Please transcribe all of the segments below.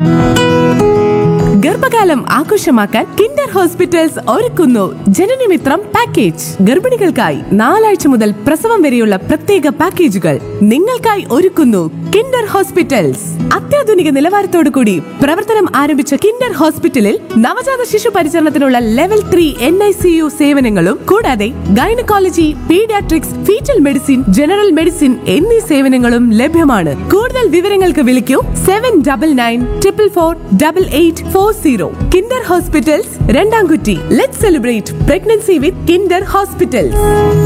ഗർഭകാലം ആഘോഷമാക്കാൻ Kinder hospitals ഒരുക്കുന്നു ജനനമിത്രം പാക്കേജ് ഗർഭിണികൾക്കായി നാലാഴ്ച മുതൽ പ്രസവം വരെയുള്ള പ്രത്യേക പാക്കേജുകൾ നിങ്ങൾക്കായി ഒരുക്കുന്നു കിൻഡർ ഹോസ്പിറ്റൽസ് അത്യാധുനിക നിലവാരത്തോടു കൂടി പ്രവർത്തനം ആരംഭിച്ച കിൻഡർ ഹോസ്പിറ്റലിൽ നവജാത ശിശു പരിചരണത്തിനുള്ള level three N I C U സേവനങ്ങളും കൂടാതെ gynaecology paediatrics fetal medicine general medicine എന്നീ സേവനങ്ങളും ലഭ്യമാണ് കൂടുതൽ വിവരങ്ങൾക്ക് വിളിക്കൂ seven double nine triple four double eight four zero Kinder hospitals രണ്ടാംകുറ്റി let celebrate pregnancy with Kinder hospitals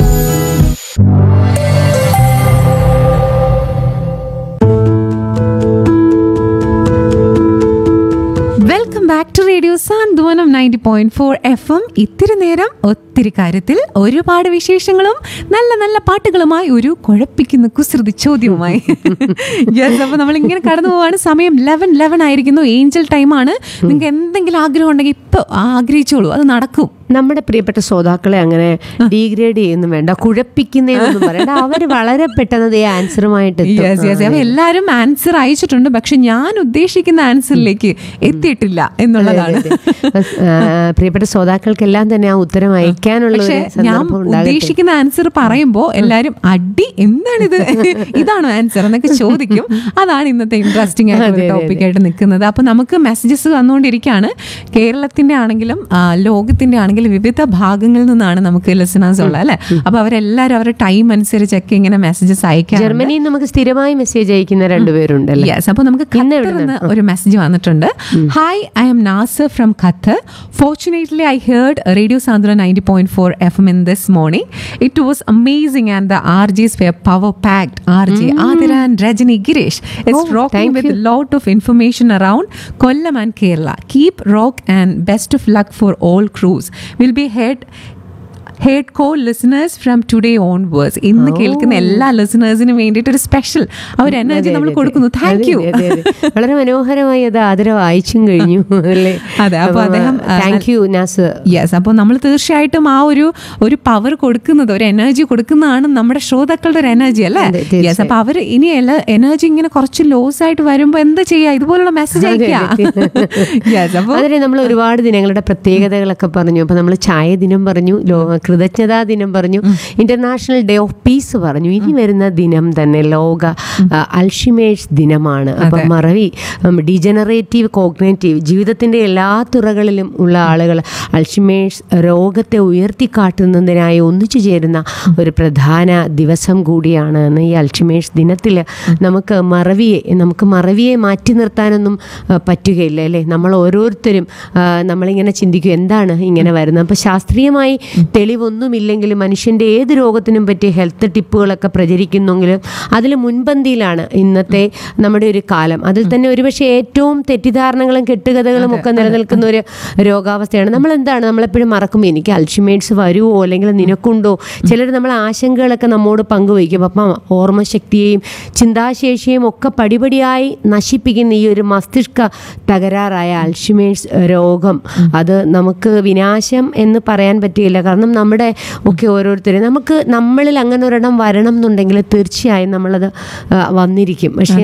welcome back to radio Santhwanam ninety point four F M ഇത്തിരി നേരം ഒത്തിരി കാര്യത്തിൽ ഒരുപാട് വിശേഷങ്ങളും നല്ല നല്ല പാട്ടുകളുമായി ഒരു കുഴപ്പിക്കുന്ന കുസൃതി ചോദ്യവുമായി യെസ് അപ്പോൾ നമ്മൾ ഇങ്ങനെ കടന്നു പോവാണ് സമയം ലെവൻ ലെവൻ ആയിരിക്കുന്നു ഏഞ്ചൽ ടൈമാണ് നിങ്ങൾക്ക് എന്തെങ്കിലും ആഗ്രഹം ഉണ്ടെങ്കിൽ ഇപ്പോൾ ആഗ്രഹിച്ചോളൂ അത് നടക്കും നമ്മുടെ പ്രിയപ്പെട്ട ശ്രോതാക്കളെ അങ്ങനെ ഡീഗ്രേഡ് ചെയ്യുന്നു വേണ്ട കുഴപ്പിക്കുന്നതൊന്നും പറയണ്ട അവര് വളരെ പെട്ടെന്ന് ദേ ആൻസറുമായിട്ട് എത്തും. യെസ് യെസ് അപ്പോൾ എല്ലാവരും ആൻസർ അയച്ചിട്ടുണ്ട് പക്ഷെ ഞാൻ ഉദ്ദേശിക്കുന്ന ആൻസറിലേക്ക് എത്തിയിട്ടില്ല എന്നുള്ളതാണ് അതെ, അതെ. ആ, പ്രിയപ്പെട്ട ശ്രോതാക്കൾക്കെല്ലാം തന്നെ ആ ഉത്തരം അയക്കാനുള്ള പക്ഷെ ഒരു ഞാൻ സന്ദർഭം ഉണ്ടാകട്ടെ ഉദ്ദേശിക്കുന്ന ആൻസർ പറയുമ്പോ എല്ലാരും അടി എന്താണിത് ഇതാണോ ആൻസർ എന്നൊക്കെ ചോദിക്കും അതാണ് ഇന്നത്തെ ഇൻട്രസ്റ്റിംഗ് ആയിട്ടുള്ള ടോപ്പിക് ആയിട്ട് നിൽക്കുന്നത് അപ്പൊ നമുക്ക് മെസ്സേജസ് വന്നുകൊണ്ടിരിക്കുകയാണ് കേരളത്തിന്റെ ആണെങ്കിലും ആ, ലോകത്തിന്റെ ആണെങ്കിലും വിവിധ ഭാഗങ്ങളിൽ നിന്നാണ് നമുക്ക് ലിസണേഴ്സ് ഉള്ളത് അല്ലെ അപ്പൊ അവരെല്ലാരും അവരുടെ ടൈം അനുസരിച്ചൊക്കെ ഇങ്ങനെ മെസ്സേജസ് അയക്കാൻ ജർമ്മനിയിൽ നമുക്ക് സ്ഥിരമായി മെസ്സേജ് അയക്കുന്ന രണ്ടുപേരുണ്ടല്ലോ യെസ് അപ്പോൾ നമുക്ക് ഖത്തറിൽ നിന്ന് ഒരു മെസ്സേജ് വന്നിട്ടുണ്ട് hi I'm Nasar from Qatar fortunately I heard radio Sandra ninety point four F M in this morning it was amazing and the R Js were power packed R J Athira and Rajani Girish it's rocking with lot of information around Kollam and Kerala keep rock and best of luck for all crews will be head heard co listeners from today onwards ഇന്ന് കേൾക്കുന്ന എല്ലാ ലിസണേഴ്സിനും വേണ്ടിയിട്ട് ഒരു special ആ ഒരു energy നമ്മൾ കൊടുക്കുന്നു thank you അതെ, അതെ, അതെ. വളരെ മനോഹരമായി അത് ആദരവ് അയച്ചും കഴിഞ്ഞു അല്ലേ അതെ, അപ്പൊ അദ്ദേഹം, ആ, താങ്ക് യു നാസ് യെസ് അപ്പോൾ നമ്മൾ തീർച്ചയായിട്ടും ആ ഒരു ഒരു പവർ കൊടുക്കുന്നത് ഒരു എനർജി കൊടുക്കുന്നതാണ് നമ്മുടെ ശ്രോതാക്കളുടെ ഒരു എനർജി അല്ലേ അതെ, തീർച്ചയായും. യെസ് അപ്പോൾ അവർ ഇനി എനർജി ഇങ്ങനെ കുറച്ച് ലോസ് ആയിട്ട് വരുമ്പോൾ എന്താ ചെയ്യുക ഇതുപോലുള്ള മെസ്സേജ് അയക്കുക യെസ് അപ്പോൾ അതിന് നമ്മൾ ഒരുപാട് ദിനങ്ങളുടെ പ്രത്യേകതകളൊക്കെ പറഞ്ഞു അപ്പൊ നമ്മൾ ചായ ദിനം പറഞ്ഞു ലോ കൃതജ്ഞതാ ദിനം പറഞ്ഞു ഇന്റർനാഷണൽ ഡേ ഓഫ് പീസ് പറഞ്ഞു ഇനി വരുന്ന ദിനം തന്നെ ലോക ആ, അൽഷിമേഴ്സ് ദിനമാണ് അപ്പൊ മറവി ഡിജനറേറ്റീവ് കോഗ്നേറ്റീവ് ജീവിതത്തിന്റെ എല്ലാ തുറകളിലും ഉള്ള ആളുകൾ അൽഷിമേഴ്സ് രോഗത്തെ ഉയർത്തിക്കാട്ടുന്നതിനായി ഒന്നിച്ചു ചേരുന്ന ഒരു പ്രധാന ദിവസം കൂടിയാണ് എന്ന് ഈ അൽഷിമേഴ്സ് ദിനത്തിൽ നമുക്ക് മറവിയെ നമുക്ക് മറവിയെ മാറ്റി നിർത്താനൊന്നും ആ, പറ്റുകയില്ല അല്ലേ നമ്മൾ ഓരോരുത്തരും ആ, നമ്മളിങ്ങനെ ചിന്തിക്കും എന്താണ് ഇങ്ങനെ വരുന്നത് അപ്പോൾ ശാസ്ത്രീയമായി തെളിവൊന്നുമില്ലെങ്കിലും മനുഷ്യൻ്റെ ഏത് രോഗത്തിനും പറ്റിയ ഹെൽത്ത് ടിപ്പുകളൊക്കെ പ്രചരിക്കുന്നെങ്കിലും അതിൽ മുൻപന്തിയിലാണ് ഇന്നത്തെ നമ്മുടെ ഒരു കാലം അതിൽ തന്നെ ഒരുപക്ഷെ ഏറ്റവും തെറ്റിദ്ധാരണകളും കെട്ടുകഥകളും ഒക്കെ നിലനിൽക്കുന്ന ഒരു രോഗാവസ്ഥയാണ് നമ്മൾ എന്താണ് നമ്മളെപ്പോഴും മറക്കും എനിക്ക് അൽഷിമേഴ്സ് വരുമോ അല്ലെങ്കിൽ നിനക്കുണ്ടോ ചിലർ നമ്മൾ ആശങ്കകളൊക്കെ നമ്മോട് പങ്കുവയ്ക്കും അപ്പം ഓർമ്മശക്തിയെയും ചിന്താശേഷിയെയും ഒക്കെ പടിപടിയായി നശിപ്പിക്കുന്ന ഈ ഒരു മസ്തിഷ്ക തകരാറായ അൽഷിമേഴ്സ് രോഗം അത് നമുക്ക് വിനാശം എന്ന് പറയാൻ പറ്റില്ല കാരണം നമ്മുടെ ഒക്കെ ഓരോരുത്തരും നമുക്ക് നമ്മളിൽ അങ്ങനെ ഒരെണ്ണം വരണം എന്നുണ്ടെങ്കിൽ തീർച്ചയായും നമ്മളത് ആ, വന്നിരിക്കും പക്ഷേ